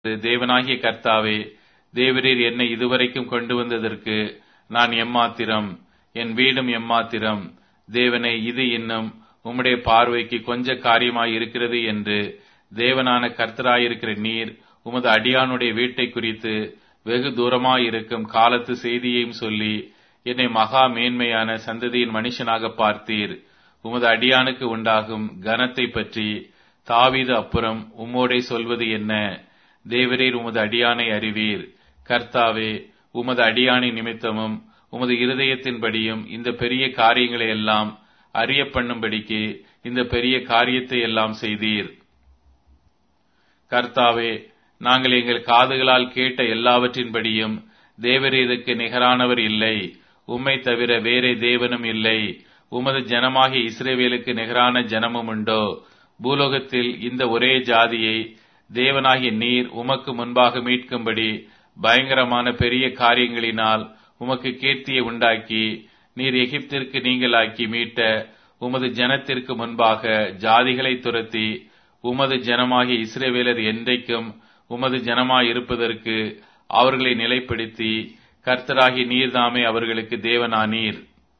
தேவனாகிய கர்த்தாவே தேவரீர் என்னை இதுவரைக்கும் கொண்டு வந்ததற்கு நான் எம்மாத்திரம் என் வீடும் எம்மாத்திரம் தேவனே இது இன்னும் உம்முடைய பார்வைக்கு கொஞ்ச காரியமாய் இருக்கிறது என்று தேவனான கர்த்தராயிருக்கிற நீர் உமது அடியானுடைய வீட்டை குறித்து வெகு தூரமாயிருக்கும் காலத்து செய்தியையும் சொல்லி என்னை மகா மேன்மையான சந்ததியின் மனுஷனாக பார்த்தீர் உமது அடியானுக்கு உண்டாகும் கனத்தை பற்றி தாவீது அப்புறம் உம்மோடே சொல்வது என்ன தேவரீர் உமது அடியானை அறிவீர் கர்த்தாவே உமது அடியானின் நிமித்தமும் உமது இருதயத்தின்படியும் இந்த பெரிய காரியங்களை எல்லாம் அறிய பண்ணும்படிக்கு இந்த பெரிய காரியத்தை எல்லாம் செய்தீர் கர்த்தாவே நாங்கள் எங்கள் காதுகளால் கேட்ட எல்லாவற்றின்படியும் தேவரீருக்கு நிகரானவர் இல்லை உம்மை தவிர வேறே தேவனும் இல்லை உமது ஜனமாகிய இஸ்ரேவேலுக்கு நிகரான ஜனமும் உண்டோ பூலோகத்தில் இந்த ஒரே ஜாதியை தேவனாகிய நீர் உமக்கு முன்பாக மீட்கும்படி பயங்கரமான பெரிய காரியங்களினால் உமக்கு கீர்த்தியை உண்டாக்கி நீர் எகிப்திற்கு நீங்களாக்கி மீட்ட உமது ஜனத்திற்கு முன்பாக ஜாதிகளை துரத்தி உமது ஜனமாகிய இஸ்ரேவேலர் என்றைக்கும் உமது ஜனமாய் இருப்பதற்கு அவர்களை நிலைப்படுத்தி கர்த்தராகி நீர்தாமே அவர்களுக்கு தேவனானீர்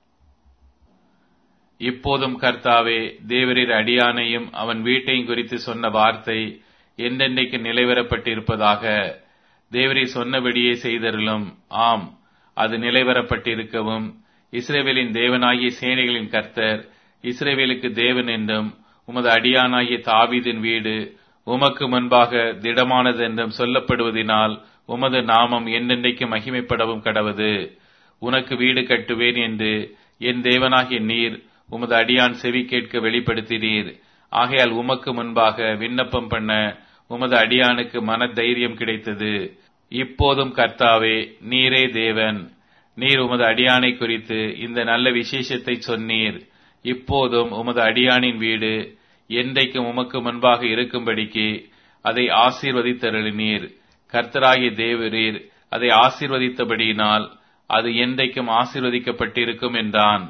இப்போதும் கர்த்தாவே தேவரீர் அடியானையும் அவன் வீட்டையும் குறித்து சொன்ன வார்த்தை என்றென்றைக்கு நிலைவரப்பட்டிருப்பதாக தேவரீர் சொன்னபடியே செய்தருளும் ஆம் அது நிலைவரப்பட்டிருக்கவும் இஸ்ரேவேலின் தேவனாகிய சேனைகளின் கர்த்தர் இஸ்ரேவேலுக்கு தேவன் என்றும் உமது அடியானாகிய தாவீதின் வீடு உமக்கு முன்பாக திடமானது என்றும் சொல்லப்படுவதினால் உமது நாமம் என்னென்றைக்கு மகிமைப்படவும் கடவது உனக்கு வீடு கட்டுவேன் என்று என் தேவனாகிய நீர் உமது அடியான் செவி கேட்க வெளிப்படுத்தினீர் ஆகையால் உமக்கு முன்பாக விண்ணப்பம் பண்ண உமது அடியானுக்கு மன தைரியம் கிடைத்தது இப்போதும் கர்த்தாவே நீரே தேவன் நீர் உமது அடியானை குறித்து இந்த நல்ல விசேஷத்தை சொன்னீர் இப்போதும் உமது அடியானின் வீடு என்றைக்கும் உமக்கு முன்பாக இருக்கும்படிக்கு அதை ஆசீர்வதித்தருளினீர் கர்த்தராகிய தேவரீர் அதை ஆசீர்வதித்தபடியினால் அது என்றைக்கும் ஆசீர்வதிக்கப்பட்டிருக்கும் என்றான்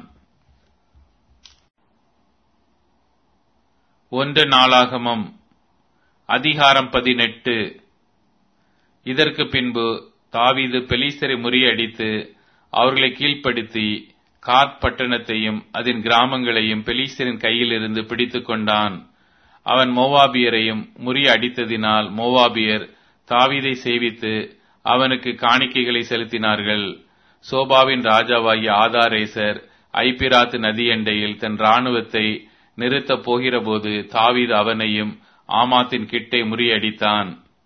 ஒன்று நாளாகமம் அதிகாரம் பதினெட்டு இதற்கு பின்பு தாவீது பெலிஸ்தரை முறியடித்து அவர்களை கீழ்ப்படுத்தி காத் பட்டணத்தையும் அதன் கிராமங்களையும் பெலிஸ்தரின் கையிலிருந்து பிடித்துக் கொண்டான் அவன் மோவாபியரையும் முறியடித்ததினால் மோவாபியர் தாவீதை சேவித்து அவனுக்கு காணிக்கைகளை செலுத்தினார்கள் சோபாவின் ராஜாவாகிய ஆதாரேசர் ஐபிராத்து நதியண்டையில் தன் ராணுவத்தை நிறுத்தப் போகிறபோது தாவீது அவனையும் ஆமாத்தின் கிட்டை முறியடித்தான்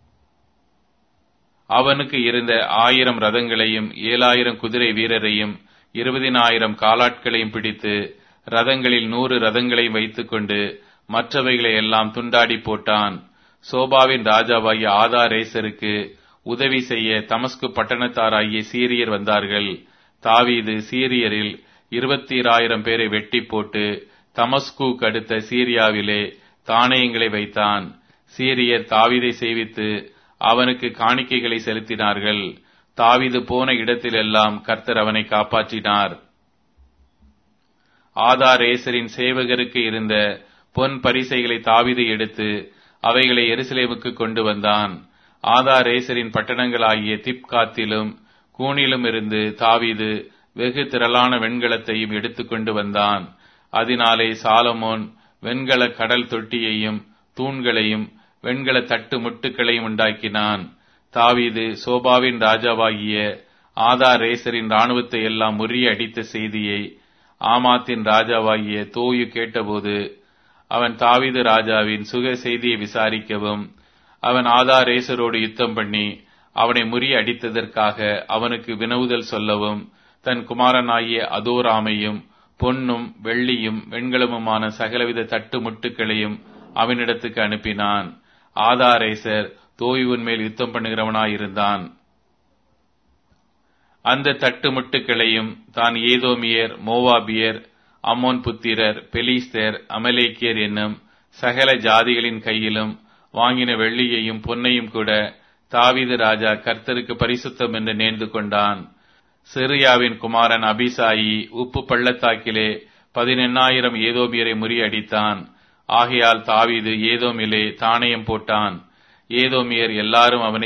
அவனுக்கு இருந்த ஆயிரம் ரதங்களையும் ஏழாயிரம் குதிரை வீரரையும் இருபதினாயிரம் காலாட்களையும் பிடித்து ரதங்களில் நூறு ரதங்களையும் வைத்துக்கொண்டு மற்றவைகளை எல்லாம் துண்டாடி போட்டான் சோபாவின் ராஜாவாகிய ஆதாரேசருக்கு உதவி செய்ய தமஸ்கு பட்டணத்தாராகிய சீரியர் வந்தார்கள் தாவீது சீரியரில் இருபத்தீராயிரம் பேரை வெட்டி போட்டு தமஸ்கு அடுத்த சீரியாவிலே தானியங்களை வைத்தான் சீரியர் தாவீதை சேவித்து அவனுக்கு காணிக்கைகளை செலுத்தினார்கள் தாவிது போன இடத்திலெல்லாம் கர்த்தர் அவனை காப்பாற்றினார் ஆதாரேசரின் சேவகருக்கு இருந்த பொன் பரிசைகளை தாவிது எடுத்து அவைகளை எருசலேமுக்கு கொண்டு வந்தான் ஆதாரேசரின் பட்டணங்களாகிய திப்காத்திலும் கூனிலும் இருந்து தாவிது வெகு திரளான வெண்கலத்தையும் எடுத்துக்கொண்டு வந்தான் அதனாலே சாலமோன் வெண்கல கடல் தொட்டியையும் தூண்களையும் வெண்கல தட்டு முட்டுக்களையும் உண்டாக்கினான் தாவீது சோபாவின் ராஜாவாகிய ஆதாரேசரின் இராணுவத்தை எல்லாம் முறியடித்த செய்தியை ஆமாத்தின் ராஜாவாகிய தோயு கேட்டபோது அவன் தாவீது ராஜாவின் சுக செய்தியை விசாரிக்கவும் அவன் ஆதாரேசரோடு யுத்தம் பண்ணி அவனை முறியடித்ததற்காக அவனுக்கு வினவுதல் சொல்லவும் தன் குமாரனாகிய அதோராமையும் பொன்னும் வெள்ளியும் வெண்கலமுமான சகலவித தட்டு முட்டுக்களையும் அவனிடத்துக்கு அனுப்பினான் ஆதாரேசர் தோய்வின் மேல் யுத்தம் பண்ணுகிறவனாயிருந்தான் அந்த தட்டு முட்டுக்களையும் தான் ஏதோமியர் மோவாபியர் அம்மோன் புத்திரர் பெலிஸ்தர் அமலேக்கியர் என்னும் சகல ஜாதிகளின் கையிலும் வாங்கின வெள்ளியையும் பொன்னையும் கூட தாவீது ராஜா கர்த்தருக்கு பரிசுத்தம் என்று நேர்ந்து கொண்டான் சிறியாவின் குமாரன் அபிசாயி உப்பு பள்ளத்தாக்கிலே பதினெண்ணாயிரம் ஏதோமியரை முறியடித்தான் ஆகையால் தாவீது ஏதோமிலே தானயம் போட்டான் ஏதோமியர் எல்லாரும் அவனை